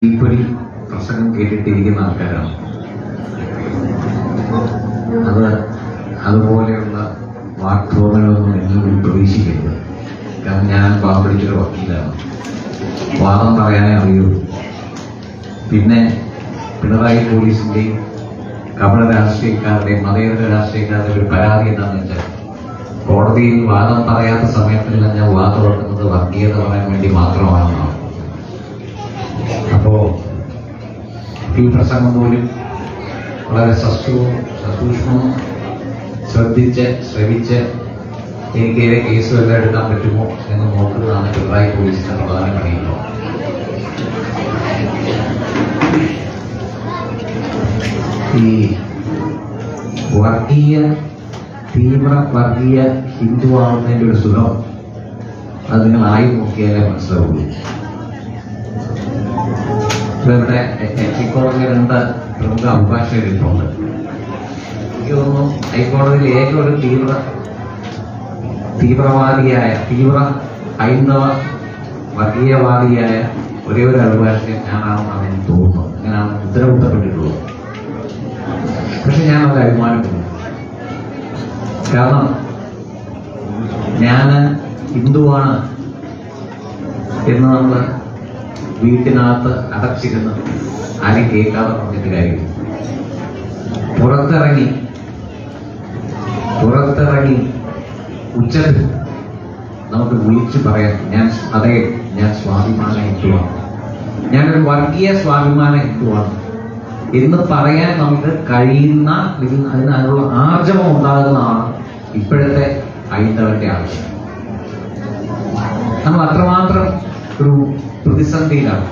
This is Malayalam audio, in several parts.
തീപ്പൊരി പ്രസംഗം കേട്ടിട്ടിരിക്കുന്ന ആൾക്കാരാണ് അത് അതുപോലെയുള്ള വാക്രോധങ്ങളൊന്നും എന്നിൽ പ്രതീക്ഷിക്കരുത് കാരണം ഞാൻ പാവപിടിച്ചൊരു വക്കീലാണ് വാദം പറയാനേ അറിയുള്ളൂ പിന്നെ പിണറായി പോലീസിന്റെയും കപട രാഷ്ട്രീയക്കാരുടെയും മതേതര രാഷ്ട്രീയക്കാരുടെ ഒരു പരാതി എന്താണെന്ന് വെച്ചാൽ കോടതിയിൽ വാദം പറയാത്ത സമയത്തെല്ലാം ഞാൻ വാദം തുറക്കുന്നത് വർഗീയത പറയാൻ വേണ്ടി മാത്രമാണെന്നാണ് അപ്പോ ഈ പ്രസംഗം പോലും വളരെ സസൂക്ഷ്മവും സസൂക്ഷ്മവും ശ്രദ്ധിച്ച് ശ്രവിച്ച് എനിക്ക് ഏത് കേസ് വല്ലതും എടുക്കാൻ പറ്റുമോ എന്ന് നോക്കുന്നതാണ് പിണറായി പോലീസിന്റെ പ്രധാന പണിയുണ്ടോ ഈ വർഗീയ തീവ്ര വർഗീയ ഹിന്ദു ആവുന്നതിന്റെ ഒരു സുഖം അത് നിങ്ങൾ ആയി നോക്കിയാലേ മനസ്സിലാവുള്ളൂ ഇപ്പൊ ഇവിടെ ഹൈക്കോടതി രണ്ട് പ്രമുഖ അഭിഭാഷകരിട്ടുണ്ട് എനിക്ക് തോന്നുന്നു ഹൈക്കോടതിയിൽ ഏക ഒരു തീവ്ര തീവ്രവാദിയായ തീവ്ര ഹൈന്ദവ വർഗീയവാദിയായ ഒരേ ഒരു അഭിഭാഷകൻ ഞാനാണെന്നാണ് എനിക്ക് തോന്നുന്നത് അങ്ങനെയാണ് ഉത്തരവിട്ടപ്പെട്ടിട്ടുള്ളത് പക്ഷെ ഞാൻ അത് അഭിമാനപ്പെടുന്നു കാരണം ഞാൻ ഹിന്ദുവാണ് എന്ന് നമ്മൾ വീട്ടിനകത്ത് അടച്ചിരുന്ന് ആരും കേൾക്കാതെ പറഞ്ഞിട്ട് കാര്യമില്ല പുറത്തിറങ്ങി പുറത്തിറങ്ങി ഉച്ചത്തിൽ നമുക്ക് വിളിച്ചു പറയാം ഞാൻ അതെ ഞാൻ സ്വാഭിമാന ഹിന്ദുവാണ് ഞാനൊരു വർഗീയ സ്വാഭിമാന ഹിന്ദുവാണ് എന്ന് പറയാൻ നമുക്ക് കഴിയുന്ന ഇതിന് അതിന് അതിനുള്ള ആർജവം ഉണ്ടാകുന്നതാണ് ഇപ്പോഴത്തെ ഹൈന്ദവന്റെ ആവശ്യം നമ്മൾ അത്രമാത്രം ഒരു പ്രതിസന്ധിയിലാണ്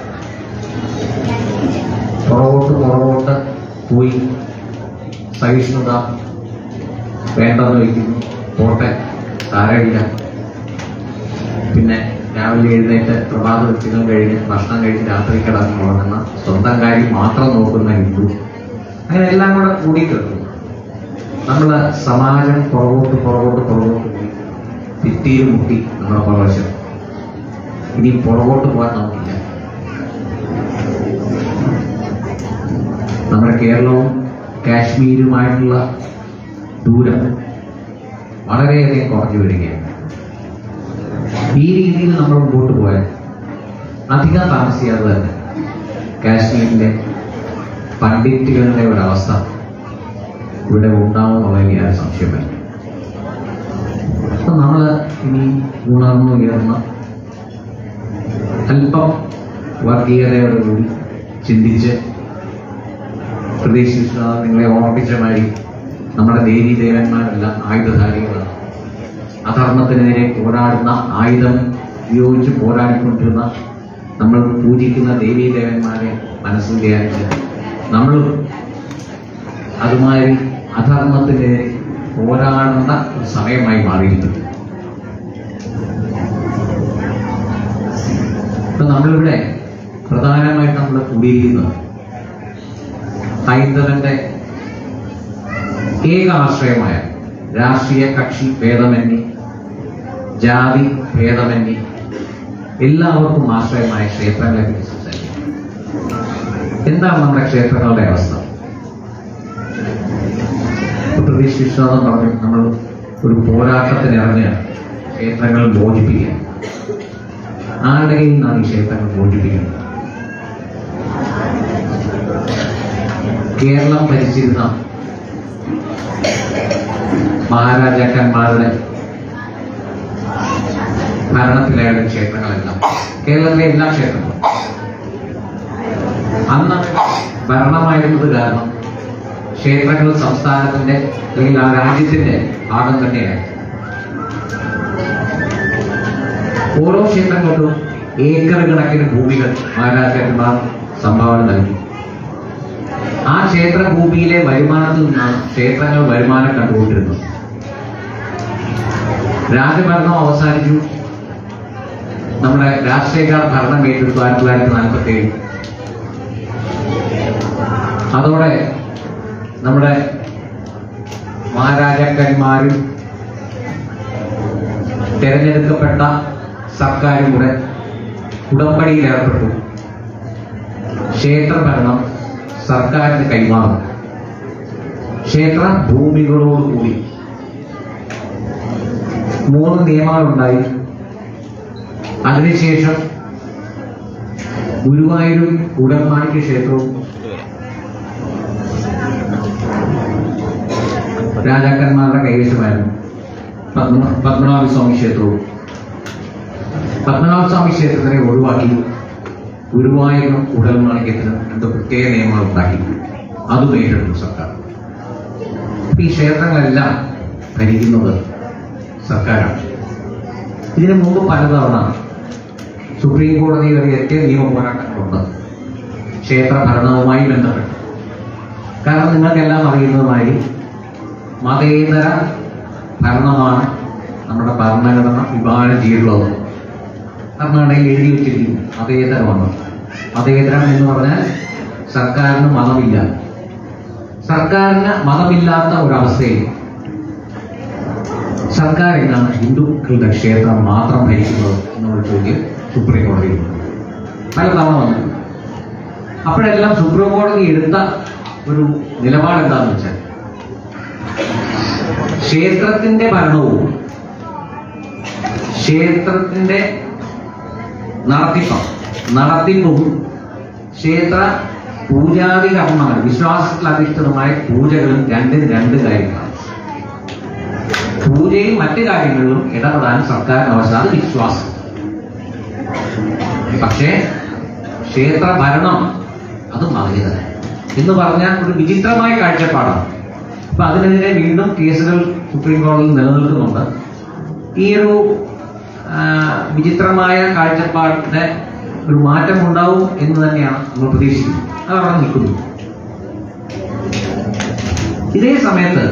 പുറകോട്ട് പുറകോട്ട് പോയി സഹിഷ്ണുത വേണ്ടെന്ന് വയ്ക്കുന്നു പോട്ടെ സാരമില്ല പിന്നെ രാവിലെ എഴുന്നേറ്റ് പ്രഭാത കൃത്യങ്ങൾ കഴിഞ്ഞ് ഭക്ഷണം കഴിച്ച് രാത്രി കിടന്ന് ഉറങ്ങുന്ന സ്വന്തം കാര്യം മാത്രം നോക്കുന്ന ഹിന്ദു അങ്ങനെ എല്ലാം കൂടെ കൂടി കിടക്കുന്നു നമ്മള് സമാജം പുറകോട്ട് പുറകോട്ട് പുറകോട്ട് പോയി ഭിത്തിയിൽ മുട്ടി നമ്മുടെ പ്രവേശം ഇനി പുറകോട്ട് പോകാൻ നമുക്കില്ല നമ്മുടെ കേരളവും കാശ്മീരുമായിട്ടുള്ള ദൂരം വളരെയധികം കുറഞ്ഞു വരികയാണ് ഈ രീതിയിൽ നമ്മൾ മുമ്പോട്ട് പോയാൽ അധികം താമസിയാതെ തന്നെ കാശ്മീരിലെ പണ്ഡിറ്റുകളുടെ ഒരവസ്ഥ ഇവിടെ ഉണ്ടാവുമെന്നുള്ളതിൽ യാതൊരു സംശയമില്ല അപ്പൊ നമ്മൾ ഇനി ഉണർന്നു ഉയർന്ന് അല്പം വർഗീയതയോടുകൂടി ചിന്തിച്ച് പ്രതീക്ഷിച്ച നിങ്ങളെ ഓർമ്മിച്ച മാതിരി നമ്മുടെ ദേവീ ദേവന്മാരെല്ലാം ആയുധധാരികളാണ് അധർമ്മത്തിനെതിരെ പോരാടുന്ന ആയുധം ഉപയോഗിച്ച് പോരാടിക്കൊണ്ടിരുന്ന നമ്മൾ പൂജിക്കുന്ന ദേവീ ദേവന്മാരെ മനസ്സിൽ വിചാരിച്ച് നമ്മൾ അതുമാതിരി അധർമ്മത്തിനെതിരെ പോരാടേണ്ട ഒരു സമയമായി മാറിയിരിക്കുന്നു ഇപ്പൊ നമ്മളിവിടെ പ്രധാനമായിട്ട് നമ്മൾ കൂടിയിരിക്കുന്നത് ഹൈന്ദവന്റെ ഏക ആശ്രയമായ രാഷ്ട്രീയ കക്ഷി ഭേദമന്യേ ജാതി ഭേദമന്യേ എല്ലാവർക്കും ആശ്രയമായ ക്ഷേത്രങ്ങളെ പറ്റി സംസാരിക്കും എന്താണ് നമ്മുടെ ക്ഷേത്രങ്ങളുടെ അവസ്ഥ പ്രതീക്ഷ വിശ്വാസം പറഞ്ഞു നമ്മൾ ഒരു പോരാട്ടത്തിന് ഇറങ്ങുകയാണ് ക്ഷേത്രങ്ങൾ മോചിപ്പിക്കുക ആരുടെ കയ്യിൽ നിന്നാണ് ഈ ക്ഷേത്രങ്ങൾ മോചിപ്പിക്കുന്നത് കേരളം ഭരിച്ചിരുന്ന മഹാരാജാക്കന്മാരുടെ ഭരണത്തിലായിരുന്നു ക്ഷേത്രങ്ങളെല്ലാം കേരളത്തിലെ എല്ലാ ക്ഷേത്രങ്ങളും അന്ന് ഭരണമായിരുന്നത് കാരണം ക്ഷേത്രങ്ങൾ സംസ്ഥാനത്തിന്റെ അല്ലെങ്കിൽ ആ രാജ്യത്തിന്റെ ഭാഗം തന്നെയാണ് ഓരോ ക്ഷേത്രങ്ങൾക്കും ഏക്കർ കണക്കിന് ഭൂമികൾ മഹാരാജാക്കന്മാർ സംഭാവന നൽകി ആ ക്ഷേത്ര ഭൂമിയിലെ വരുമാനത്തിൽ നിന്നാണ് ക്ഷേത്രങ്ങൾ വരുമാനം കണ്ടുകൊണ്ടിരുന്നത് രാജഭരണം അവസാനിച്ചു നമ്മുടെ രാഷ്ട്രീയക്കാർ ഭരണം ഏറ്റെടുത്തു ആയിരത്തി തൊള്ളായിരത്തി നാൽപ്പത്തി ഏഴ് അതോടെ നമ്മുടെ മഹാരാജാക്കന്മാരും തെരഞ്ഞെടുക്കപ്പെട്ട സർക്കാരും കൂടെ ഉടമ്പടിയിൽ ഏർപ്പെട്ടു ക്ഷേത്രഭരണം സർക്കാരിന് കൈമാറും ക്ഷേത്ര ഭൂമികളോടുകൂടി മൂന്ന് നിയമങ്ങളുണ്ടായി അതിനുശേഷം ഗുരുവായൂരും ഉടന്മാണിക്ക് ക്ഷേത്രവും രാജാക്കന്മാരുടെ കൈവശമായിരുന്നു പത്മ പത്മനാഭസ്വാമി ക്ഷേത്രവും പത്മനാഭസ്വാമി ക്ഷേത്രത്തിനെ ഒഴിവാക്കി ഗുരുവായൂരും ഉടൽമാണിക്യത്തിനും രണ്ട് പ്രത്യേക നിയമങ്ങൾ ഉണ്ടാക്കി അതും ഏറ്റെടുത്തു സർക്കാർ അപ്പൊ ഈ ക്ഷേത്രങ്ങളെല്ലാം ഭരിക്കുന്നത് സർക്കാരാണ് ഇതിനു മുമ്പ് പലതവണ സുപ്രീം കോടതി വരെ എത്തിയ നിയമ പോരാട്ടങ്ങളുണ്ട് ക്ഷേത്ര ഭരണവുമായി ബന്ധപ്പെട്ട് കാരണം നിങ്ങൾക്കെല്ലാം അറിയുന്നതുമായി മതേതര ഭരണമാണ് നമ്മുടെ ഭരണഘടന വിഭാവനം ചെയ്തിട്ടുള്ളത് കർണാടകയിൽ എഴുതി വെച്ചിരിക്കുന്നു മതേതരമാണ് മതേതരം എന്ന് പറഞ്ഞാൽ സർക്കാരിന് മതമില്ല സർക്കാരിന് മതമില്ലാത്ത ഒരവസ്ഥയിൽ സർക്കാർ എന്നാണ് ഹിന്ദുക്കളുടെ ക്ഷേത്രം മാത്രം ഭരിക്കുന്നത് എന്നുള്ള ചോദ്യം സുപ്രീം കോടതിയിൽ പലതവണ വന്നു അപ്പോഴെല്ലാം സുപ്രീം കോടതി എടുത്ത ഒരു നിലപാട് എന്താണെന്ന് വെച്ചാൽ ക്ഷേത്രത്തിന്റെ ഭരണവും ക്ഷേത്രത്തിന്റെ നടത്തിപ്പം നടത്തിപ്പും ക്ഷേത്ര പൂജാതി കർമ്മങ്ങൾ വിശ്വാസത്തിൽ അധിഷ്ഠിതമായ പൂജകളും രണ്ടും രണ്ട് കാര്യങ്ങളാണ് പൂജയും മറ്റു കാര്യങ്ങളിലും ഇടപെടാൻ സർക്കാരിന് അവസ്ഥ അത് വിശ്വാസം പക്ഷേ ക്ഷേത്ര ഭരണം അത് മതേതര എന്ന് പറഞ്ഞാൽ ഒരു വിചിത്രമായ കാഴ്ചപ്പാടാണ് അപ്പൊ അതിനെതിരെ വീണ്ടും കേസുകൾ സുപ്രീം കോടതിയിൽ നിലനിൽക്കുന്നുണ്ട് ഈ ഒരു ആ, വിചിത്രമായ കാഴ്ചപ്പാടിന്റെ ഒരു മാറ്റം ഉണ്ടാവും എന്ന് തന്നെയാണ് നമ്മൾ പ്രതീക്ഷിക്കുന്നത് അത് അവിടെ നിൽക്കുന്നു ഇതേ സമയത്ത്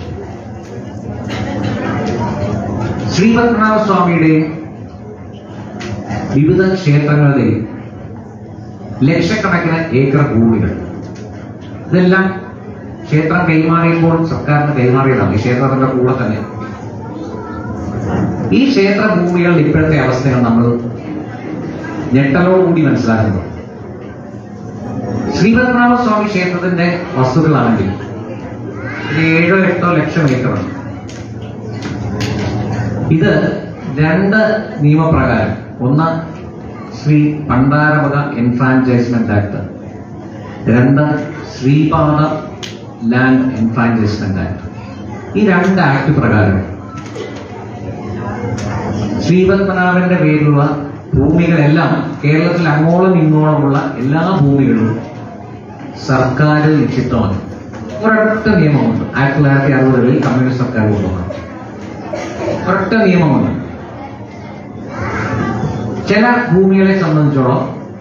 ശ്രീപത്മനാഭ സ്വാമിയുടെയും വിവിധ ക്ഷേത്രങ്ങളുടെയും ലക്ഷക്കണക്കിന് ഏക്കർ ഭൂമികൾ ഇതെല്ലാം ക്ഷേത്രം കൈമാറിയപ്പോൾ സർക്കാരിന് കൈമാറിയതാണ് ഈ ക്ഷേത്രത്തിന്റെ കൂടെ തന്നെ ഈ ക്ഷേത്ര ഭൂമികളുടെ ഇപ്പോഴത്തെ അവസ്ഥകൾ നമ്മൾ ഞെട്ടലോടുകൂടി മനസ്സിലാക്കുന്നു ശ്രീപത്മനാഭ സ്വാമി ക്ഷേത്രത്തിന്റെ വസ്തുക്കളാണെങ്കിൽ ഇത് ഏഴോ എട്ടോ ലക്ഷം ഏക്കറാണ് ഇത് രണ്ട് നിയമപ്രകാരം ഒന്ന് ശ്രീ പണ്ടാരവക എൻഫ്രാഞ്ചൈസ്മെന്റ് ആക്ട് രണ്ട് ശ്രീപാദ ലാൻഡ് എൻഫ്രാഞ്ചൈസ്മെന്റ് ആക്ട് ഈ രണ്ട് ആക്ട് പ്രകാരം ശ്രീപത്മനാഭന്റെ പേരിലുള്ള ഭൂമികളെല്ലാം കേരളത്തിൽ അങ്ങോളം ഇങ്ങോളമുള്ള എല്ലാ ഭൂമികളും സർക്കാരിൽ നിക്ഷിപ്തമാണ് ഒരൊറ്റ നിയമമുണ്ട് ആയിരത്തി തൊള്ളായിരത്തി അറുപതുകളിൽ കമ്മ്യൂണിസ്റ്റ് സർക്കാർ കൊണ്ടുവന്നത് ഒരൊറ്റ നിയമമുണ്ട് ചില ഭൂമികളെ സംബന്ധിച്ചോളം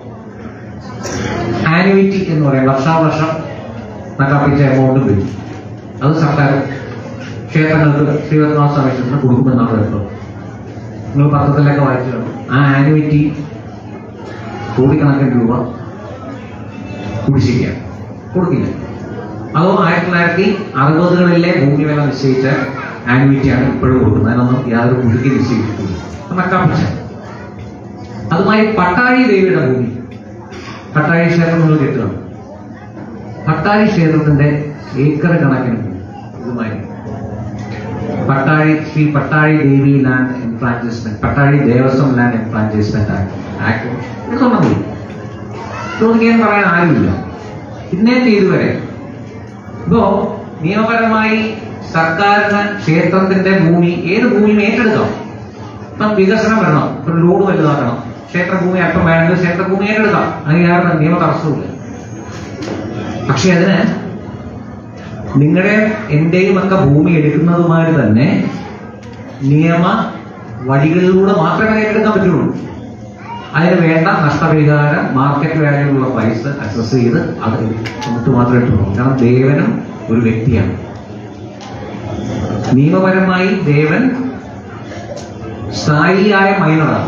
ആനുവിറ്റി എന്ന് പറയും വർഷാവർഷം നക്കാപ്പിച്ച എമൗണ്ട് വരും അത് സർക്കാർ ക്ഷേത്രങ്ങൾക്ക് ശ്രീപത്മനാഭ സ്വാമി ക്ഷേത്രത്തിന് കൊടുക്കുമെന്നാണ് വരുന്നത് നിങ്ങൾ പത്രത്തിലൊക്കെ വായിച്ചു കാണും. ആ ആനുവിറ്റി കോടിക്കണക്കിന് രൂപ കുടിശ്ശിക്ക കൊടുക്കില്ല അതോ ആയിരത്തി തൊള്ളായിരത്തി അറുപതുകളിലെ ഭൂമി വില നിശ്ചയിച്ച ആനുവിറ്റിയാണ് ഇപ്പോഴും കൊടുക്കുന്നത് അതിനൊന്നും യാതൊരു പുതുക്കി നിശ്ചയിച്ചിട്ടില്ല നക്കാപ്പിച്ച അതുമായി പട്ടാഴി ദേവിയുടെ ഭൂമി പട്ടാഴി ക്ഷേത്രം നിങ്ങൾ കേട്ടുക പട്ടാഴി ക്ഷേത്രത്തിന്റെ ഏക്കർ കണക്കിന് ഭൂമി ഇതുമായി Pattazhi Sree Pattazhi Devi land enfranchisement Pattazhi Devaswom land enfranchisement act act എടുത്തോണം പോയി ചോദിക്കാൻ പറയാൻ ആരുമില്ല ഇന്നേക്ക് ഇതുവരെ ഇപ്പോ നിയമപരമായി സർക്കാരിന് ക്ഷേത്രത്തിന്റെ ഭൂമി ഏത് ഭൂമിയും ഏറ്റെടുക്കാം ഇപ്പം വികസനം വരണം ഒരു ലോഡ് വലുതാക്കണം ക്ഷേത്രഭൂമി അല്പം വേണമെങ്കിൽ ക്ഷേത്രഭൂമി ഏറ്റെടുക്കാം അതിന് യാതൊരു നിയമ തടസ്സവുമില്ല പക്ഷെ അതിന് നിങ്ങളുടെ എന്റെയും ഒക്കെ ഭൂമി എടുക്കുന്നതുമാതിരി തന്നെ നിയമ വഴികളിലൂടെ മാത്രമേ ഏറ്റെടുക്കാൻ പറ്റുള്ളൂ അതിന് വേണ്ട നഷ്ടപരിഹാരം മാർക്കറ്റ് വാല്യൂലുള്ള പ്രൈസ് അക്സസ് ചെയ്ത് അത് എന്നിട്ട് മാത്രമേ എടുത്തുള്ളൂ കാരണം ദേവനും ഒരു വ്യക്തിയാണ് നിയമപരമായി ദേവൻ സ്ഥായിയായ മൈനറാണ്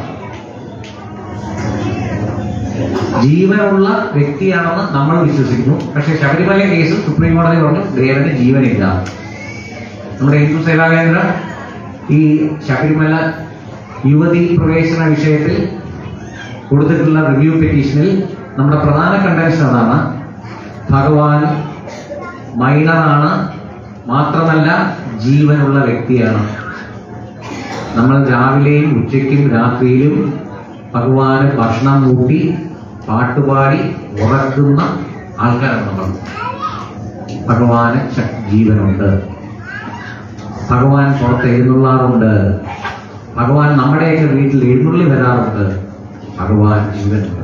ജീവനുള്ള വ്യക്തിയാണെന്ന് നമ്മൾ വിശ്വസിക്കുന്നു പക്ഷെ ശബരിമല കേസിൽ സുപ്രീം കോടതി പറഞ്ഞു ദേവന് ജീവനില്ല നമ്മുടെ ഹിന്ദു സേവാ കേന്ദ്രം ഈ ശബരിമല യുവതി പ്രവേശന വിഷയത്തിൽ കൊടുത്തിട്ടുള്ള റിവ്യൂ പെറ്റീഷനിൽ നമ്മുടെ പ്രധാന കണ്ടൻഷൻ അതാണ് ഭഗവാൻ മൈനറാണ് മാത്രമല്ല ജീവനുള്ള വ്യക്തിയാണ് നമ്മൾ രാവിലെയും ഉച്ചയ്ക്കും രാത്രിയിലും ഭഗവാന് ഭക്ഷണം കൂട്ടി പാട്ടുപാടി ഉറക്കുന്ന ആൾക്കാരാണ് നമ്മൾ ഭഗവാന് ശ- ജീവനുണ്ട് ഭഗവാൻ പുറത്ത് എഴുന്നള്ളാറുണ്ട് ഭഗവാൻ നമ്മുടെയൊക്കെ വീട്ടിൽ എഴുന്നള്ളി വരാറുണ്ട് ഭഗവാൻ ജീവനുണ്ട്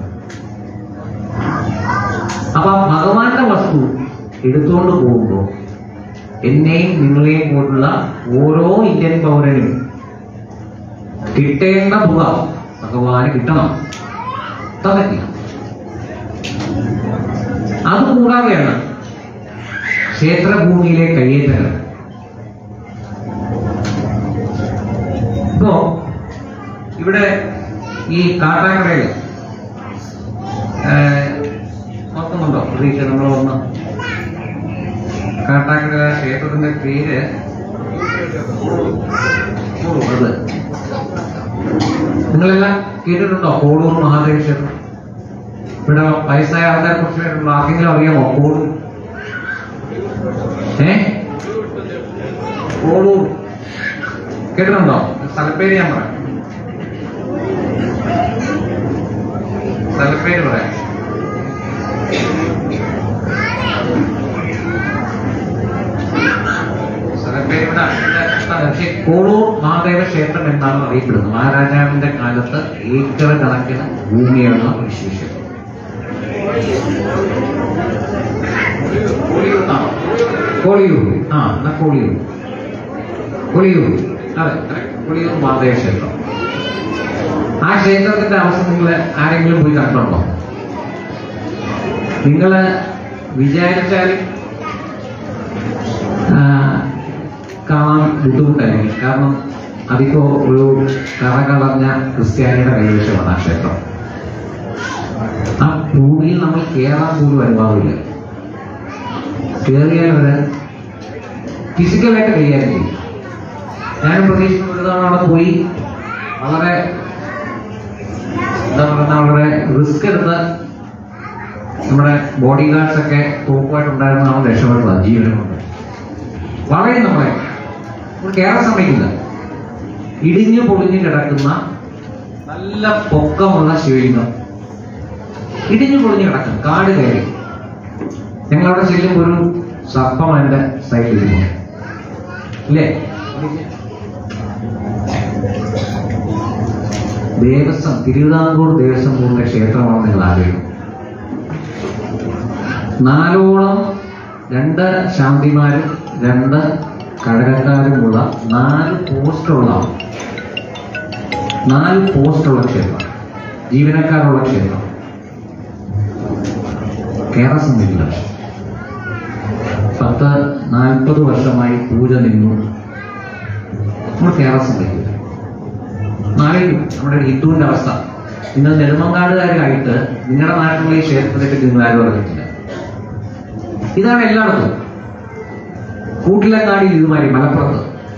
അപ്പൊ ആ ഭഗവാന്റെ വസ്തു എടുത്തുകൊണ്ട് പോകുമ്പോൾ എന്നെയും നിങ്ങളെയും പോലുള്ള ഓരോ ഇന്ത്യൻ പൗരനും കിട്ടേണ്ട തുക ഭഗവാന് കിട്ടണം തന്നിട്ടില്ല അതുകൂടാതെയാണ് ക്ഷേത്രഭൂമിയിലെ കയ്യേറ്റങ്ങൾ ഇപ്പോ ഇവിടെ ഈ കാട്ടാക്കടയിൽ നോക്കുന്നുണ്ടോ പ്രതീക്ഷ നമ്മൾ വന്ന് കാട്ടാക്കട ക്ഷേത്രത്തിന്റെ പേര് ഓ, അത് നിങ്ങളെല്ലാം കേട്ടിട്ടുണ്ടോ കോടൂർ മഹാദേവ ക്ഷേത്രം ഇവിടെ വയസ്സായ ആൾക്കാരെ കുറിച്ച് ആർക്കെങ്കിലും അറിയാമോ കോടൂർ ഏ കോടൂർ കേട്ടിട്ടുണ്ടോ സ്ഥലപ്പേര് ഞാൻ പറയാം സ്ഥലപ്പേര് പറയാം സ്ഥലപ്പേര് ഇവിടെ ഇവിടെ പക്ഷേ കോളൂർ മഹാദേവ ക്ഷേത്രം എന്നാണ് അറിയപ്പെടുന്നത് മഹാരാജാവിന്റെ കാലത്ത് ഏക്കർ കണക്കിന് ഭൂമിയുള്ള ഒരു ശിവക്ഷേത്രം കോളിയൂർന്നാണോ കോളിയൂർ ആ എന്നാ കോളിയൂർ കോളിയൂർ അതെ correct. കോളിയൂർ മഹാദേവ ക്ഷേത്രം ആ ക്ഷേത്രത്തിന്റെ അവസ്ഥ നിങ്ങൾ ആരെങ്കിലും പോയി കണ്ടിട്ടുണ്ടോ നിങ്ങൾ വിചാരിച്ചാൽ ആ, കാണാൻ ബുദ്ധിമുട്ടായിരിക്കും കാരണം അതിപ്പോ ഒരു കറകളഞ്ഞ ക്രിസ്ത്യാനിയുടെ കൈവശമാണ് ആ ക്ഷേത്രം ആ ഭൂമിയിൽ നമ്മൾ കയറാൻ പോലും അനുഭവമില്ല കയറിയാൽ അവര് ഫിസിക്കലായിട്ട് കൈകാര്യം ചെയ്യും ഞാനും പ്രതീക്ഷിക്കുന്ന ഒരു തവണ അവിടെ പോയി വളരെ എന്താ പറയുക വളരെ റിസ്ക് എടുത്ത് നമ്മുടെ ബോഡി ഗാർഡ്സ് ഒക്കെ തോക്കുമായിട്ടുണ്ടായിരുന്ന നമ്മൾ രക്ഷപ്പെട്ടതാണ് ജീവനം കൊണ്ട് വളരെ നമ്മളെ നമ്മൾ കയറാൻ സമ്മതിക്കില്ല ഇടിഞ്ഞു പൊളിഞ്ഞു കിടക്കുന്ന നല്ല പൊക്കമുള്ള ശിവലിംഗം ഇടിഞ്ഞു പൊളിഞ്ഞു കിടക്കും കാട് കയറി ഞങ്ങളവിടെ ചെല്ലുമ്പോൾ ഒരു സർപ്പം അതിന്റെ സൈഡിൽ ഇരുന്നു ഇല്ലേ ദേവസ്വം തിരുവിതാംകൂർ ദേവസ്വം ബോർഡിന്റെ ക്ഷേത്രമാണ് നിങ്ങൾ ആലോചിക്കും നാലോളം രണ്ട് ശാന്തിമാരും രണ്ട് കഴകക്കാരുമുള്ള നാല് പോസ്റ്റുള്ള നാല് പോസ്റ്റുള്ള ക്ഷേത്രം ജീവനക്കാരുള്ള ക്ഷേത്രം കേരള സമിതിയില്ല പത്ത് നാൽപ്പത് വർഷമായി പൂജ നിന്നു നമ്മൾ കേരള സമിതിയില്ല നാളെയും നമ്മുടെ ഹിന്ദുവിന്റെ അവസ്ഥ നിങ്ങൾ നെടുമങ്ങാടുകാരായിട്ട് നിങ്ങളുടെ നാട്ടിലുള്ള ഈ ക്ഷേത്രത്തെ പറ്റി നിങ്ങൾ ആരും അറിഞ്ഞിട്ടില്ല ഇതാണ് എല്ലായിടത്തും കൂട്ടിലങ്ങാടി ഇതുമാതിരി മലപ്പുറത്ത്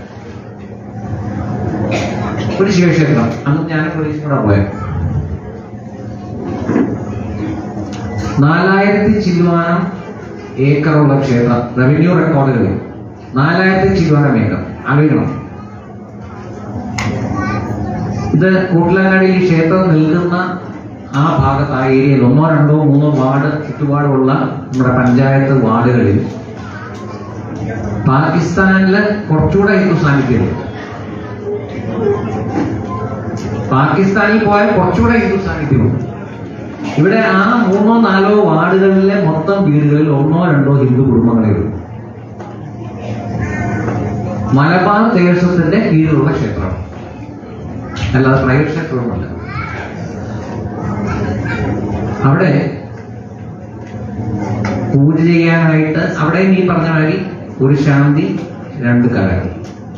ഒരു ശിവക്ഷേത്രം അന്ന് ഞാനും പോലീസും കൂടെ പോയത് നാലായിരത്തി ചില്ലുവാനം ഏക്കറുള്ള ക്ഷേത്രം റവന്യൂ റെക്കോർഡുകളിൽ നാലായിരത്തി ചില്ലുവാനം ഏക്കർ ആലോചിക്കണം ഇത് കൂട്ടിലങ്ങാടി ഈ ക്ഷേത്രം നിൽക്കുന്ന ആ ഭാഗത്ത് ആ ഏരിയയിൽ ഒന്നോ രണ്ടോ മൂന്നോ വാർഡ് ചുറ്റുപാടുള്ള നമ്മുടെ പഞ്ചായത്ത് വാർഡുകളിൽ പാകിസ്ഥാനില് കുറച്ചുകൂടെ ഹിന്ദു സാന്നിധ്യമുണ്ട് പാകിസ്ഥാനിൽ പോയാൽ കുറച്ചുകൂടെ ഹിന്ദു സാന്നിധ്യമുണ്ട് ഇവിടെ ആ മൂന്നോ നാലോ വാർഡുകളിലെ മൊത്തം വീടുകളിൽ ഒന്നോ രണ്ടോ ഹിന്ദു കുടുംബങ്ങളേ ഉള്ളൂ മലബാർ ദേവസ്വത്തിന്റെ കീഴിലുള്ള ക്ഷേത്രം അല്ലാതെ പ്രൈവറ്റ് ക്ഷേത്രമൊന്നുമല്ല അവിടെ പൂജ ചെയ്യാനായിട്ട് അവിടെ ഈ പറഞ്ഞ മാതിരി ഒരു ശാന്തി രണ്ട് കലകൾ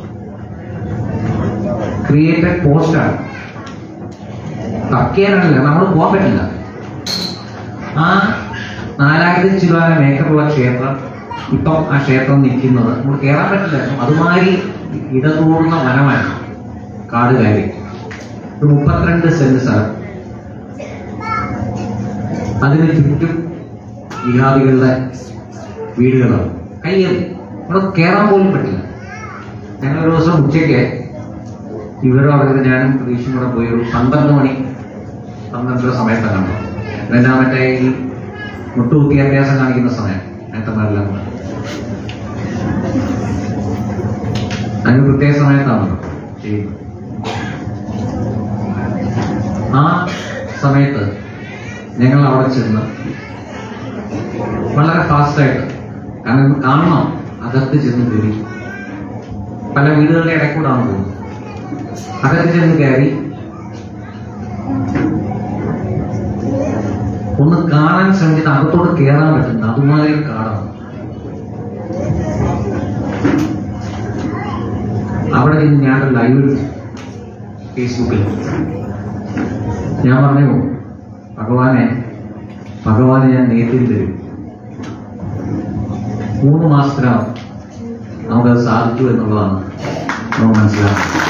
ക്രിയേറ്റഡ് പോസ്റ്റാണ് തർക്കിയാനല്ല നമ്മൾ പോകാൻ പറ്റില്ല ആ നാലായിരത്തി ചില്ലാനം ഏക്കറുള്ള ക്ഷേത്രം ഇപ്പം ആ ക്ഷേത്രം നിൽക്കുന്നത് നമുക്ക് കയറാൻ പറ്റില്ല അതുമാതിരി ഇടതൂർന്ന വനമാണ് കാട് കയറി ഒരു മുപ്പത്തിരണ്ട് സെന്റ് സ്ഥലം അതിന് ചുറ്റും ജിഹാദികളുടെ വീടുകളാണ് കയ്യേറി അവിടെ കയറാൻ പോലും പറ്റില്ല ഞങ്ങൾ ഒരു ദിവസം ഉച്ചയ്ക്ക് ഇവരും അവിടെ ഞാനും പ്രതീക്ഷയും കൂടെ പോയി ഒരു പന്ത്രണ്ട് മണി പന്ത്രണ്ടര സമയത്താണ് കണ്ടത് ഇതെല്ലാം മറ്റേ ഈ മുട്ടുകുത്തി അഭ്യാസം കാണിക്കുന്ന സമയം നേട്ടന്മാരെല്ലാം കൂടെ അതിന് പ്രത്യേക സമയത്താണല്ലോ ചെയ്യുന്നത് ആ സമയത്ത് ഞങ്ങൾ അവിടെ ചെന്ന് വളരെ ഫാസ്റ്റായിട്ട് കാരണം ഇത് കാണണം അകത്ത് ചെന്ന് കയറി പല വീടുകളുടെ ഇടയ്ക്കൂടാണ് പോകുന്നത് അകത്ത് ചെന്ന് കയറി ഒന്ന് കാണാൻ ശ്രമിച്ചിട്ട് അകത്തോട്ട് കയറാൻ പറ്റുന്ന അതുമാതിരി കാണാം അവിടെ നിന്ന് ഞാൻ ലൈവ് ഫേസ്ബുക്കിൽ ഞാൻ പറഞ്ഞു ഭഗവാനെ ഭഗവാനെ ഞാൻ നേരിൽ തരും മൂന്ന് മാസത്തിനകം നമുക്കത് സാധിച്ചു എന്നുള്ളതാണ് നമുക്ക് മനസ്സിലാക്കുന്നത്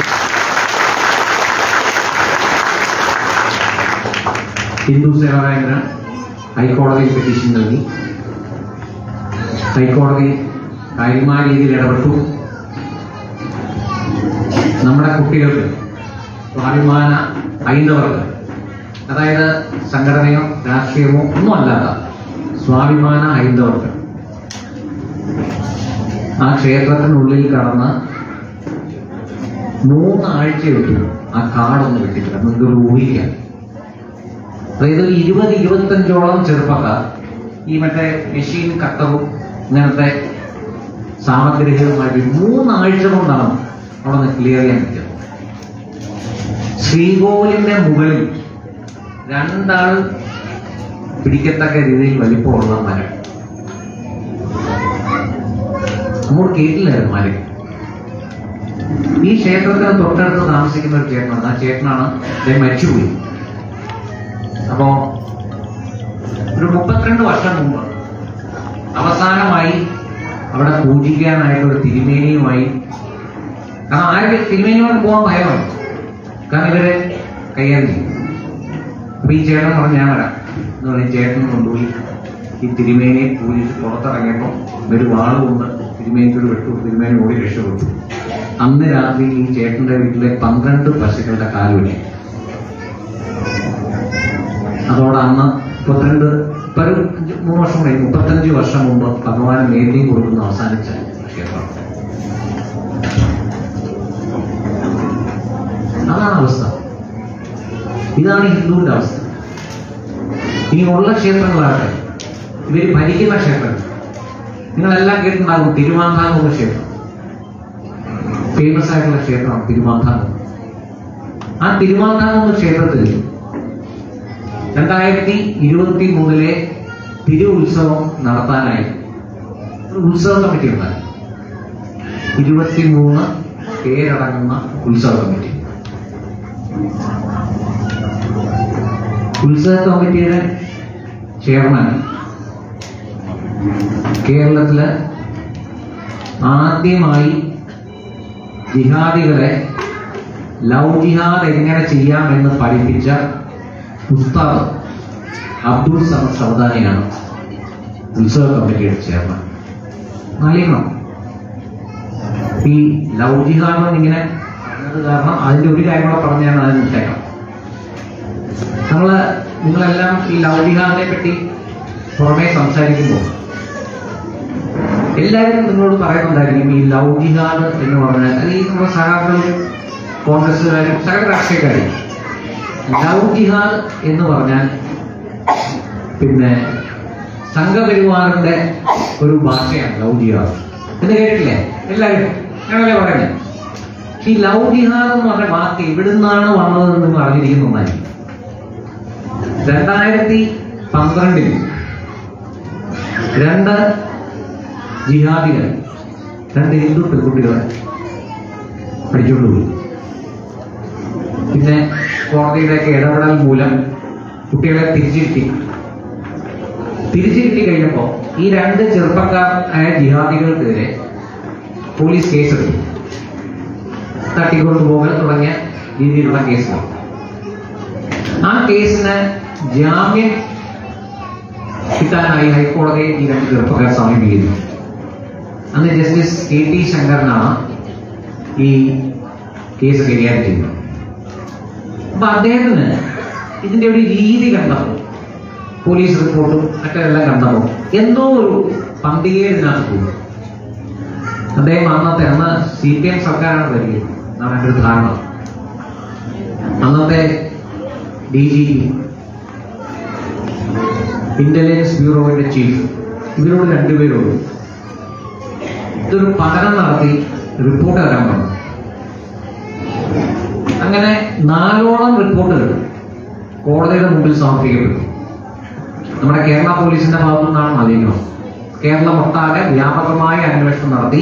ഹിന്ദു സേവാകേന്ദ്രൻ ഹൈക്കോടതിയിൽ പെറ്റീഷൻ നൽകി ഹൈക്കോടതി കാര്യമായ രീതിയിൽ ഇടപെട്ടു നമ്മുടെ കുട്ടികൾക്ക് സ്വാഭിമാന ഹൈന്ദവർക്ക് അതായത് സംഘടനയോ രാഷ്ട്രീയമോ ഒന്നും അല്ലാത്ത സ്വാഭിമാന ഹൈന്ദവർക്ക് ആ ക്ഷേത്രത്തിനുള്ളിൽ കടന്ന് മൂന്നാഴ്ചയൊട്ടു ആ കാടൊന്ന് വെട്ടിക്കില്ല നിങ്ങൾക്ക് ഊഹിക്കാം അതായത് ഒരു ഇരുപത് ഇരുപത്തഞ്ചോളം ചെറുപ്പക്കാർ ഈ മറ്റേ മെഷീൻ കട്ടറും ഇങ്ങനത്തെ സാമഗ്രികളുമായിട്ട് മൂന്നാഴ്ച കൊണ്ടാണ് അവിടെ നിന്ന് ക്ലിയർ ചെയ്യാൻ പറ്റുന്നത് ശ്രീകോവിലിന്റെ മുകളിൽ രണ്ടാൾ പിടിക്കത്തക്ക രീതിയിൽ വലിപ്പമുള്ള മരം അങ്ങോട്ട് കേട്ടില്ലായിരുന്നു മരം ഈ ക്ഷേത്രത്തിന് തൊട്ടടുത്ത് താമസിക്കുന്ന ഒരു ചേട്ടനാണ് ആ ചേട്ടനാണ് അദ്ദേഹം മരിച്ചുപോയി അപ്പോ ഒരു മുപ്പത്തിരണ്ട് വർഷം മുമ്പ് അവസാനമായി അവിടെ പൂജിക്കാനായിട്ട് ഒരു തിരുമേനിയുമായി കാരണം ആരുടെ തിരുമേനിയോട് പോകാൻ ഭയമാണ് കാരണം ഇവരെ കൈകാര്യം ചെയ്യും അപ്പൊ ഈ ചേട്ടൻ പറഞ്ഞു ഞാൻ വരാം എന്ന് പറഞ്ഞ് ചേട്ടൻ കൊണ്ടുപോയി ഈ തിരുമേനിയെ പൂജിച്ച് പുറത്തിറങ്ങിയപ്പോൾ ഒരു വാളുകൊണ്ട് തിരുമേനിക്കൊരു വെട്ടു തിരുമേനി ഓടി രക്ഷപ്പെട്ടു അന്ന് രാത്രി ഈ ചേട്ടന്റെ വീട്ടിലെ പന്ത്രണ്ട് പശുക്കളുടെ കാലുവെട്ടി അതോടെ അന്ന് മുപ്പത്തിരണ്ട് ഇപ്പൊ ഒരു അഞ്ച് മൂന്ന് വർഷം കഴിഞ്ഞ് മുപ്പത്തഞ്ച് വർഷം മുമ്പ് ഭഗവാൻ നേദ്യം കൊടുക്കുന്ന അവസാനിച്ച ക്ഷേത്രം അതാണ് അവസ്ഥ ഇതാണ് ഹിന്ദുവിന്റെ അവസ്ഥ ഇനി ഉള്ള ക്ഷേത്രങ്ങളാകട്ടെ ഇവര് ഭരിക്കുന്ന ക്ഷേത്രങ്ങൾ നിങ്ങളെല്ലാം കേട്ടിട്ടുണ്ടാകും തിരുവാന്താംകുന്ന് ക്ഷേത്രം ഫേമസ് ആയിട്ടുള്ള ക്ഷേത്രമാണ് തിരുവാന്താംകുന്ന് ആ തിരുവാന്താംകുന്ന് ക്ഷേത്രത്തിൽ രണ്ടായിരത്തി ഇരുപത്തി മൂന്നിലെ തിരു ഉത്സവം നടത്താനായി ഒരു ഉത്സവ കമ്മിറ്റി ഉണ്ടായി ഇരുപത്തിമൂന്ന് പേരടങ്ങുന്ന ഉത്സവ കമ്മിറ്റി ഉത്സവ കമ്മിറ്റിയുടെ ചെയർമാൻ കേരളത്തില് ആദ്യമായി ജിഹാദികളെ ലവ് ജിഹാദ് എങ്ങനെ ചെയ്യാമെന്ന് പഠിപ്പിച്ച ഉസ്താദ് അബ്ദുൾ സമദ് സവദാനിയാണ് ഉത്സവ കമ്മിറ്റിയുടെ ചെയർമാൻ അറിയണം ഈ ലവ് ജിഹാദ് ഇങ്ങനെ പറഞ്ഞത് കാരണം അതിന്റെ ഒരു കാര്യം കൂടെ പറഞ്ഞ് ഞാൻ അതിന് വിട്ടേക്കാം നമ്മള് നിങ്ങളെല്ലാം ഈ ലവ് ജിഹാദിനെ പറ്റി പുറമേ സംസാരിക്കുമ്പോൾ എല്ലാവരും നിങ്ങളോട് പറയുന്നുണ്ടായിരിക്കും ഈ ലവ് ജിഹാദ് എന്ന് പറഞ്ഞാൽ അത് ഈ നമ്മുടെ സഹാക്കളും കോൺഗ്രസ്സുകാരും സകല രാഷ്ട്രീയക്കാരും ലവ് ജിഹാദ് എന്ന് പറഞ്ഞാൽ പിന്നെ സംഘപരിവാറിന്റെ ഒരു ഭാഷയാണ് ലവ് ജിഹാദ് എന്ന് കേട്ടില്ലേ എല്ലാവരും ഞങ്ങളെ പറയുന്നത് ഈ ലവ് ജിഹാദ് എന്ന് പറഞ്ഞ വാക്ക് എവിടുന്നാണ് വന്നതെന്ന് നിങ്ങൾ അറിഞ്ഞിരിക്കുന്നതായിരിക്കും രണ്ടായിരത്തി പന്ത്രണ്ടിൽ രണ്ട് ജിഹാദികൾ രണ്ട് ഹിന്ദു പെൺകുട്ടികളെ പഠിച്ചുകൊണ്ടുപോയി പിന്നെ കോടതിയുടെയൊക്കെ ഇടപെടൽ മൂലം കുട്ടികളെ തിരിച്ചിരുത്തി തിരിച്ചിരുത്തി കഴിഞ്ഞപ്പോൾ ഈ രണ്ട് ചെറുപ്പക്കാരായ ജിഹാദികൾക്കെതിരെ പോലീസ് കേസെടുത്തു തട്ടിക്കൊണ്ടുപോകൽ തുടങ്ങിയ രീതിയിലുള്ള കേസുകൾ ആ കേസിന് ജാമ്യം കിട്ടാനായി ഹൈക്കോടതിയെ ഈ രണ്ട് ചെറുപ്പക്കാർ സമീപിക്കുന്നു അന്ന് ജസ്റ്റിസ് കെ ടി ശങ്കരനാണ് ഈ കേസ് കൈകാര്യം ചെയ്യുന്നത് അപ്പൊ അദ്ദേഹത്തിന് ഇതിന്റെ ഒരു രീതി കണ്ടപ്പോൾ പോലീസ് റിപ്പോർട്ടും ഒക്കെ എല്ലാം കണ്ടപ്പോൾ എന്തോ ഒരു പന്തികേട് ഇതിനകത്ത് പോയി അദ്ദേഹം അന്നത്തെ അന്ന് സി പി എം സർക്കാരാണ് വരിക എന്നാണ് എൻ്റെ ഒരു ധാരണ അന്നത്തെ ഡി ജി പി ഇന്റലിജൻസ് ബ്യൂറോയുടെ ചീഫ് ഇവരോട് രണ്ടുപേരോട് ഇതൊരു പഠനം നടത്തി റിപ്പോർട്ട് തരാൻ പറഞ്ഞു അങ്ങനെ നാലോളം റിപ്പോർട്ടുകൾ കോടതിയുടെ മുമ്പിൽ സമർപ്പിക്കപ്പെട്ടു നമ്മുടെ കേരള പോലീസിന്റെ ഭാഗത്തു നിന്നാണ് അറിയുന്നത് കേരളം ഒട്ടാകെ വ്യാപകമായ അന്വേഷണം നടത്തി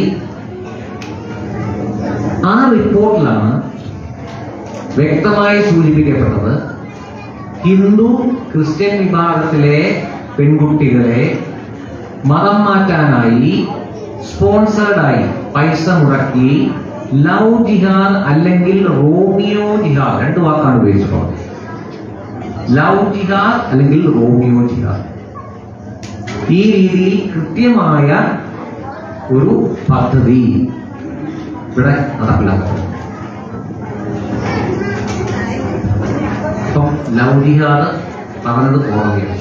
ആ റിപ്പോർട്ടിലാണ് വ്യക്തമായി സൂചിപ്പിക്കപ്പെട്ടത് ഹിന്ദു ക്രിസ്ത്യൻ വിഭാഗത്തിലെ പെൺകുട്ടികളെ മതം മാറ്റാനായി സ്പോൺസേർഡായി പൈസ മുടക്കി ലവ് ജിഹാദ് അല്ലെങ്കിൽ റോമിയോ ജിഹാദ് രണ്ട് വാക്കാണ് ഉപയോഗിച്ചിട്ടുള്ളത് ലവ് ജിഹാദ് അല്ലെങ്കിൽ റോമിയോ ജിഹാദ് ഈ രീതിയിൽ കൃത്യമായ ഒരു പദ്ധതി ഇവിടെ നടപ്പിലാക്കുന്നു ഇപ്പം ലവ് ജിഹാദ് പറഞ്ഞത് കോടതിയാണ്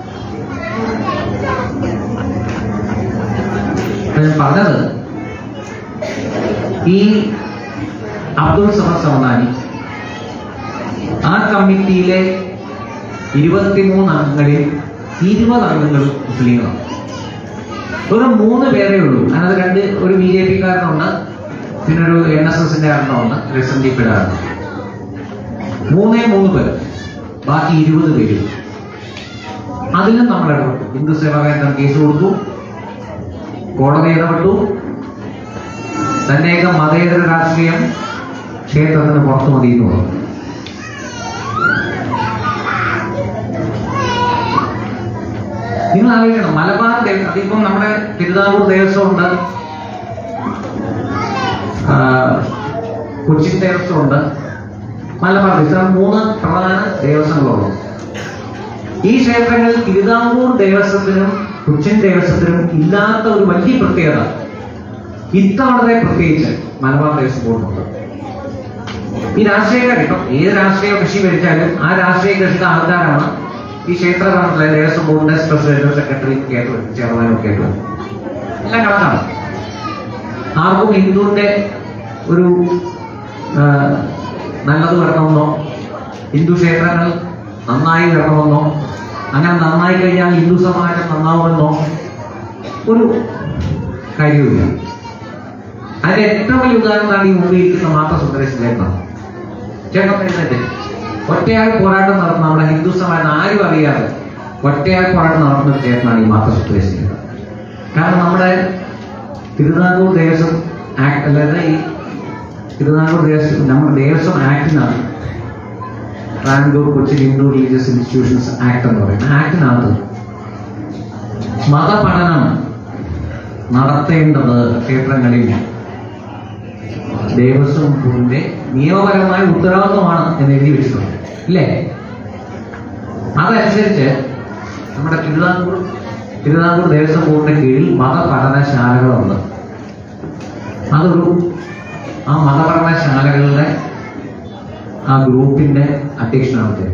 അപ്പൊ ഞാൻ പറഞ്ഞത് ഈ അബ്ദുൾ സമദ് സമദാനി ആ കമ്മിറ്റിയിലെ ഇരുപത്തിമൂന്ന് അംഗങ്ങളിൽ ഇരുപത് അംഗങ്ങളും മുസ്ലിങ്ങളാണ് വെറും മൂന്ന് പേരേ ഉള്ളൂ അതിനകത്ത് രണ്ട് ഒരു ബി ജെ പി കാരനുണ്ട് പിന്നെ ഒരു എൻ എസ് എസിന്റെ കാരനുണ്ട് ഒരു എസ് എൻ ഡി പിയുടെ കാരനുണ്ട് മൂന്നേ മൂന്ന് പേർ ബാക്കി ഇരുപത് പേര് അതിലും നമ്മൾ ഇടപെട്ടു ഹിന്ദു സേവാ കേന്ദ്രം കേസ് കൊടുത്തു കോടതി ഇടപെട്ടു തന്നെയൊക്കെ മതേതര രാഷ്ട്രീയം ക്ഷേത്രത്തിന് പുറത്തു മതി എന്ന് പറഞ്ഞു നിങ്ങൾ ആലോചിക്കണം മലബാർ ദേവ- അതിപ്പം നമ്മുടെ തിരുവിതാംകൂർ ദേവസ്വം ഉണ്ട് ആ, കൊച്ചിൻ ദേവസ്വം ഉണ്ട് മലബാർ ദേവസ്വം മൂന്ന് പ്രധാന ദേവസ്വങ്ങളുള്ളൂ ഈ ക്ഷേത്രങ്ങളിൽ തിരുവിതാംകൂർ ദേവസ്വത്തിനും കൊച്ചിൻ ദേവസ്വത്തിനും ഇല്ലാത്ത ഒരു വലിയ പ്രത്യേകത ഇത്തവണത്തെ പ്രത്യേകിച്ച് മലബാർ ദേവസ്വം ബോർഡിനുണ്ട് ഈ രാഷ്ട്രീയക്കാർ ഇപ്പം ഏത് രാഷ്ട്രീയ കക്ഷി ഭരിച്ചാലും ആ രാഷ്ട്രീയ കക്ഷിയുടെ ആൾക്കാരാണ് ഈ ക്ഷേത്ര ഭരണത്തിലെ ദേവസ്വം ബോർഡിന്റെ പ്രസിഡന്റും സെക്രട്ടറിയും കേട്ടു ചെയർമാനും ഒക്കെ ആയിട്ട് വരുന്നത്. എല്ലാം കണക്കാണ് ആർക്കും ഹിന്ദുവിന്റെ ഒരു ആ, നല്ലത് വരണമെന്നോ ഹിന്ദു ക്ഷേത്രങ്ങൾ നന്നായി വരണമെന്നോ അങ്ങനെ നന്നായി കഴിഞ്ഞാൽ ഹിന്ദു സമാജം നന്നാവുമെന്നോ ഒരു കാര്യവുമില്ല അതിന്റെ ഏറ്റവും വലിയ ഉദാഹരണമാണ് ഈ മുമ്പിൽ ഇരിക്കുന്ന മാത്ര സുന്ദരേശ് ചേട്ടനാണ് ചേട്ടൻ എഴുന്നേറ്റ് ഒറ്റയാൾ പോരാട്ടം നടത്തുന്ന നമ്മുടെ ഹിന്ദു സമാജം ആരും അറിയാതെ ഒറ്റയാൾ പോരാട്ടം നടത്തുന്ന ഒരു ചേട്ടനാണ് ഈ മാത്ര സുന്ദരേശ് ചേട്ടൻ കാരണം നമ്മുടെ തിരുവിതാംകൂർ ദേവസ്വം ആക്ട് അല്ലാതെ ഈ തിരുവിതാംകൂർ ദേവസ്വം നമ്മുടെ ദേവസ്വം ആക്ടിനാണ് Travancore Cochin Hindu religious institutions act എന്ന് പറയുന്നത് ആക്ടിനകത്ത് മതപഠനം നടത്തേണ്ടത് ക്ഷേത്രങ്ങളിൽ ദേവസ്വം ബോർഡിന്റെ നിയമപരമായ ഉത്തരവാദിത്വമാണ് എന്ന് എഴുതി വെച്ചിട്ടുണ്ട് ഇല്ലേ അതനുസരിച്ച് നമ്മുടെ തിരുവിതാംകൂർ തിരുവിതാംകൂർ ദേവസ്വം ബോർഡിന്റെ കീഴിൽ മതപഠനശാലകളുണ്ട് അതൊരു ആ മതപഠനശാലകളുടെ ആ ഗ്രൂപ്പിന്റെ അധ്യക്ഷനാണ് അദ്ദേഹം.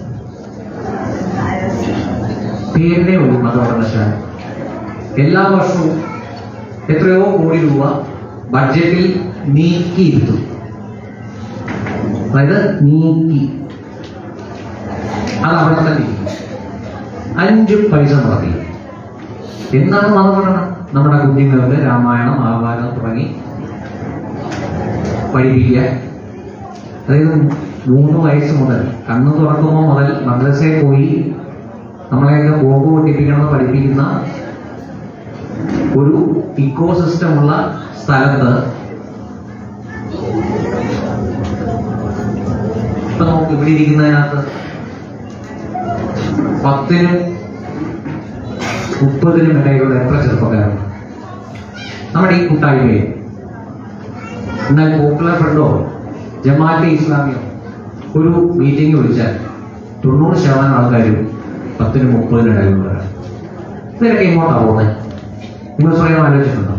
പേരിനെ ഉള്ളൂ മതപഠനശാല എല്ലാ വർഷവും എത്രയോ കോടി രൂപ ബഡ്ജറ്റിൽ നീക്കിയിരുന്നു അതായത് നീക്കി അത് അവിടെ തന്നെ ഇരിക്കും. അഞ്ച് പൈസ മുടക്കി എന്താണ് മതപഠനം നമ്മുടെ കുഞ്ഞുങ്ങൾക്ക് രാമായണം മഹാഭാരതം തുടങ്ങി പഠിപ്പിക്കുക അതായത് മൂന്ന് വയസ്സ് മുതൽ കണ്ണു തുറക്കുമ്പോൾ മുതൽ മദ്രസയിൽ പോയി നമ്മളെയൊക്കെ ബോംബ് പൊട്ടിപ്പിക്കണമെന്ന് പഠിപ്പിക്കുന്ന ഒരു ഇക്കോ സിസ്റ്റം ഉള്ള സ്ഥലത്ത് ഇപ്പൊ നമുക്ക് ഇവിടെ ഇരിക്കുന്നതിനകത്ത് പത്തിനും മുപ്പതിനും ഇടയിലുള്ള എത്ര ചെറുപ്പക്കാരുണ്ട് നമ്മുടെ ഈ കൂട്ടായ്മയിൽ എന്നാൽ പോപ്പുലർ ഫ്രണ്ടോ ജമാഅത്തെ ഇസ്ലാമിയോ ഒരു മീറ്റിംഗ് വിളിച്ചാൽ തൊണ്ണൂറ് ശതമാനം ആൾക്കാരും പത്തിനും മുപ്പതിനും ഇടയിലുള്ളവരാണ് ഇവരൊക്കെ എങ്ങോട്ടാണ് പോകുന്നത് നിങ്ങൾ സ്വയം ആലോചിച്ചിട്ടുണ്ടോ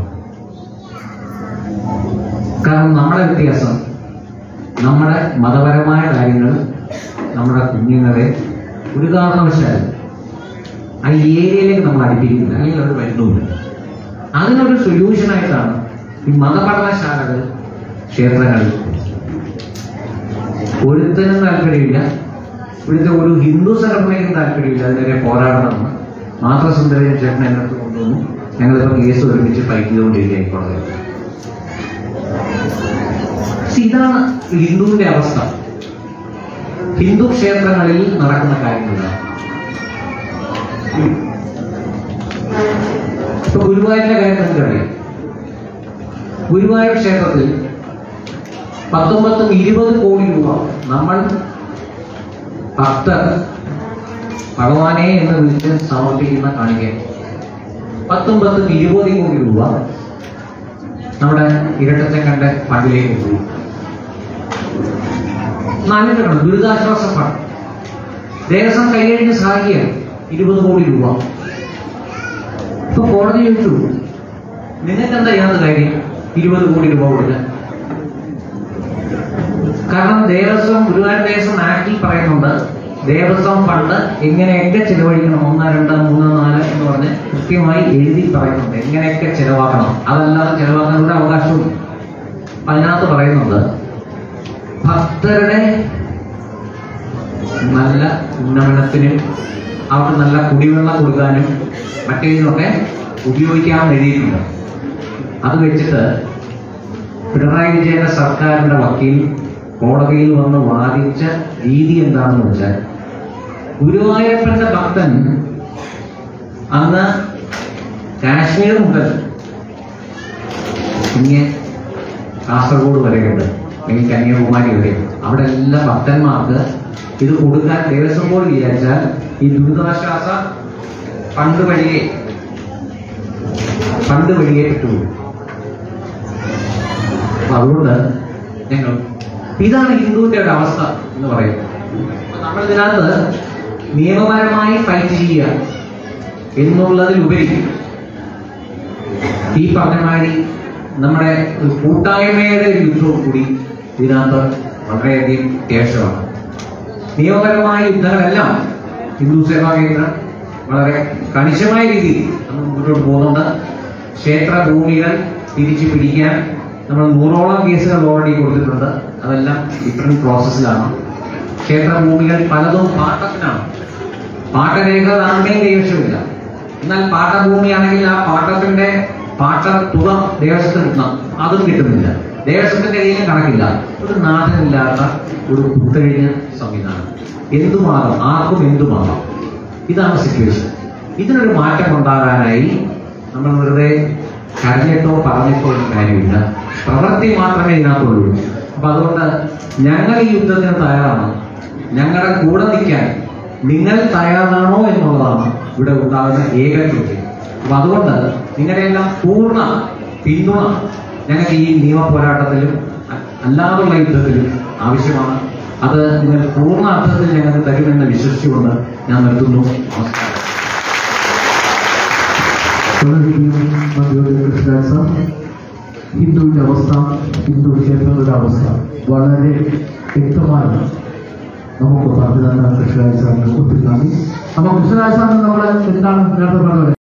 കാരണം നമ്മുടെ വ്യത്യാസം നമ്മുടെ മതപരമായ കാര്യങ്ങൾ നമ്മുടെ കുഞ്ഞുങ്ങളെ ഒരു കാരണവശാലും ആ ഏരിയയിലേക്ക് നമ്മൾ അടുപ്പിക്കുന്നില്ല അല്ലെങ്കിൽ അവർ വരുന്നുമില്ല അതിനൊരു സൊല്യൂഷനായിട്ടാണ് ഈ മതപഠനശാലകൾ ക്ഷേത്രങ്ങളിൽ ഒരുത്തനും താല്പര്യമില്ല ഇവിടുത്തെ ഒരു ഹിന്ദു സംഘടനയ്ക്കും താല്പര്യമില്ല അതിനെതിരെ പോരാടണമെന്ന് മാത്രസുന്ദരൻ ചേട്ടൻ എന്നടുത്ത് കൊണ്ടുവന്നു ഞങ്ങളിപ്പോൾ കേസ് ഒരുമിച്ച് ഫൈറ്റ് ചെയ്തുകൊണ്ടിരിക്കുകയാണ് കോടതിയിൽ പക്ഷെ ഇതാണ് ഹിന്ദുവിന്റെ അവസ്ഥ ഹിന്ദു ക്ഷേത്രങ്ങളിൽ നടക്കുന്ന കാര്യങ്ങളാണ് ഇപ്പൊ ഗുരുവായൂരിന്റെ കാര്യം നമുക്കറിയാം ഗുരുവായൂർ ക്ഷേത്രത്തിൽ പത്തൊമ്പത്തും ഇരുപത് കോടി രൂപ നമ്മൾ ഭക്തർ ഭഗവാനെ എന്ന് വിളിച്ച് സമർപ്പിക്കുന്ന കാണിക്ക പത്തൊമ്പത്തും ഇരുപത് കോടി രൂപ നമ്മുടെ ഇരട്ടച്ചക്കന്റെ ഫണ്ടിലേക്ക് പോയി നാലിട്ടുണ്ട് ദുരിതാശ്വാസ ഫണ്ട് ദേവസ്വം കൈകഴിഞ്ഞ് സഹായിക്കുക ഇരുപത് കോടി രൂപ ഇപ്പൊ കോടതി ചോദിച്ചു നിങ്ങൾക്ക് എന്താ ഇതിനകത്ത് കാര്യം ഇരുപത് കോടി രൂപ കൊടുക്കാൻ കാരണം ദേവസ്വം ഗുരുവായൂർ ദേവസ്വം ആക്ടിൽ പറയുന്നുണ്ട് ദേവസ്വം ഫണ്ട് എങ്ങനെയൊക്കെ ചെലവഴിക്കണം ഒന്ന് രണ്ട് മൂന്ന് നാല് എന്ന് പറഞ്ഞ് കൃത്യമായി എഴുതി പറയുന്നുണ്ട് എങ്ങനെയൊക്കെ ചെലവാക്കണം അതല്ലാതെ ചെലവാക്കാനുള്ള അവകാശവും അതിനകത്ത് പറയുന്നുണ്ട് ഭക്തരുടെ നല്ല ഉന്നമനത്തിനും അവർക്ക് നല്ല കുടിവെള്ളം കൊടുക്കാനും മറ്റേതിനൊക്കെ ഉപയോഗിക്കാമെന്ന് എഴുതിയിട്ടുണ്ട് അത് വെച്ചിട്ട് പിണറായി വിജയന്റെ സർക്കാരിന്റെ വക്കീൽ കോടതിയിൽ വന്ന് വാദിച്ച രീതി എന്താണെന്ന് വെച്ചാൽ ഗുരുവായൂരപ്പന്റെ ഭക്തൻ അന്ന് കാശ്മീർ മുതൽ ഇങ്ങനെ കാസർഗോഡ് വരെയുണ്ട് അല്ലെങ്കിൽ കന്യാകുമാരി വരെ അവിടെ എല്ലാ ഭക്തന്മാർക്ക് ഇത് കൊടുക്കാൻ ദേവസ്വം ബോർഡ് വിചാരിച്ചാൽ ഈ ദുരിതാശ്വാസ ഫണ്ട് വഴിയെ ഫണ്ട് വഴിയെ കിട്ടുള്ളൂ അപ്പൊ അതുകൊണ്ട് ഞങ്ങൾ ഇതാണ് ഹിന്ദുവിന്റെ ഒരു അവസ്ഥ എന്ന് പറയുന്നത് അപ്പൊ നമ്മൾ ഇതിനകത്ത് നിയമപരമായി ഫൈറ്റ് ചെയ്യുക എന്നുള്ളതിലുപരി ഈ പറഞ്ഞ മാതിരി നമ്മുടെ ഒരു കൂട്ടായ്മയുടെ ഒരു യുദ്ധവും കൂടി ഇതിനകത്ത് വളരെയധികം അത്യാവശ്യമാണ് നിയമപരമായ യുദ്ധങ്ങളെല്ലാം ഹിന്ദു സേവാ കേന്ദ്രം വളരെ കണിശമായ രീതിയിൽ നമ്മൾ മുന്നോട്ട് പോകുന്നുണ്ട് ക്ഷേത്ര ഭൂമികൾ തിരിച്ചു പിടിക്കാൻ നമ്മൾ നൂറോളം കേസുകൾ ഓൾറെഡി കൊടുത്തിട്ടുണ്ട് അതെല്ലാം ഡിഫറെന്റ് പ്രോസസ്സിലാണ് ക്ഷേത്ര ഭൂമികൾ പലതും പാട്ടത്തിനാണ് പാട്ടരേഖ ആരുടെയും കൈവശമില്ല എന്നാൽ പാട്ടഭൂമിയാണെങ്കിൽ ആ പാട്ടത്തിന്റെ പാട്ട തുക ദേവസ്വത്തിന് കിട്ടണം അതും കിട്ടുന്നില്ല ദേവസ്വത്തിന്റെ കയ്യിലും കണക്കില്ല ഒരു നാഥനില്ലാത്ത ഒരു കുത്തഴിഞ്ഞ സംവിധാനം എന്തുമാകാം ആർക്കും എന്തുമാകാം ഇതാണ് സിറ്റുവേഷൻ ഇതിനൊരു മാറ്റം ഉണ്ടാകാനായി നമ്മൾ വെറുതെ കരഞ്ഞിട്ടോ പറഞ്ഞിട്ടോ ഒന്നും കാര്യമില്ല പ്രവൃത്തി മാത്രമേ ഇതിനകത്തുള്ളൂ അപ്പൊ അതുകൊണ്ട് ഞങ്ങൾ ഈ യുദ്ധത്തിന് തയ്യാറാണ് ഞങ്ങളുടെ കൂടെ നിൽക്കാൻ നിങ്ങൾ തയ്യാറാണോ എന്നുള്ളതാണ് ഇവിടെ ഉണ്ടാകുന്ന ഏക ചോദ്യം അപ്പൊ അതുകൊണ്ട് നിങ്ങളുടെ എല്ലാം പൂർണ്ണ പിന്തുണ ഞങ്ങൾക്ക് ഈ നിയമ പോരാട്ടത്തിലും അ- അല്ലാതുള്ള യുദ്ധത്തിലും ആവശ്യമാണ് അത് നിങ്ങൾ പൂർണ്ണ അർത്ഥത്തിൽ ഞങ്ങൾക്ക് തരുമെന്ന് വിശ്വസിച്ചുകൊണ്ട് ഞാൻ നിർത്തുന്നു നമസ്കാരം വളരെയധികം നന്ദിയോടെ കൃഷ്ണൻ സാർ ഹിന്ദുവിന്റെ അവസ്ഥ ഹിന്ദു ക്ഷേത്രങ്ങളുടെ അവസ്ഥ വളരെ വ്യക്തമായി നമുക്ക് പറഞ്ഞു തന്ന കൃഷ്ണരാജ് സാറിന് ഒത്തിരി നന്ദി അപ്പൊ കൃഷ്ണരാജ് സാറിന് നമ്മൾ എന്താണ് നേരത്തെ പറഞ്ഞത്